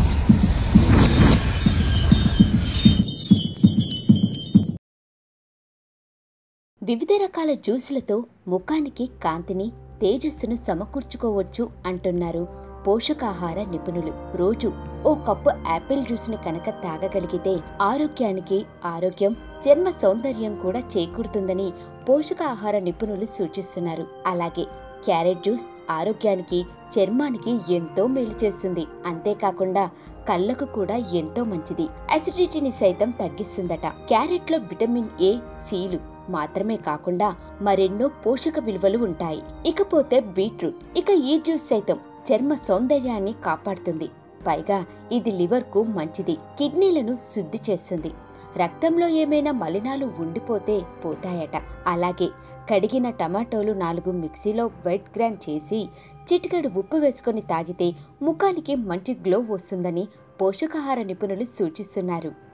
వివిధ రకాల జ్యూసులతో ముఖానికి కాంతిని తేజస్సును సమకూర్చుకోవచ్చు అంటున్నారు పోషకాహార నిపుణులు రోజు ఓ కప్పు యాపిల్ జ్యూస్ని కనుక తాగగలిగితే ఆరోగ్యానికి ఆరోగ్యం చర్మ సౌందర్యం కూడా చేకూరుతుందని పోషకాహార నిపుణులు సూచిస్తున్నారు అలాగే క్యారెట్ జ్యూస్ ఆరోగ్యానికి చర్మానికి ఎంతో మేలు చేస్తుంది అంతేకాకుండా కళ్ళకు కూడా ఎంతో మంచిది అసిడిటీని సైతం తగ్గిస్తుందట క్యారెట్ లో విటమిన్ ఏ సీలు మాత్రమే కాకుండా మరెన్నో పోషక విలువలు ఉంటాయి ఇకపోతే బీట్రూట్ ఇక ఈ జ్యూస్ సైతం చర్మ సౌందర్యాన్ని కాపాడుతుంది పైగా ఇది లివర్ కు మంచిది కిడ్నీలను శుద్ధి చేస్తుంది రక్తంలో ఏమైనా మలినాలు ఉండిపోతే పోతాయట అలాగే కడిగిన టమాటోలు నాలుగు మిక్సీలో వైట్ గ్రైండ్ చేసి చిటికెడు ఉప్పు వేసుకొని తాగితే ముఖానికి మంచి గ్లో వస్తుందని పోషకాహార నిపుణులు సూచిస్తున్నారు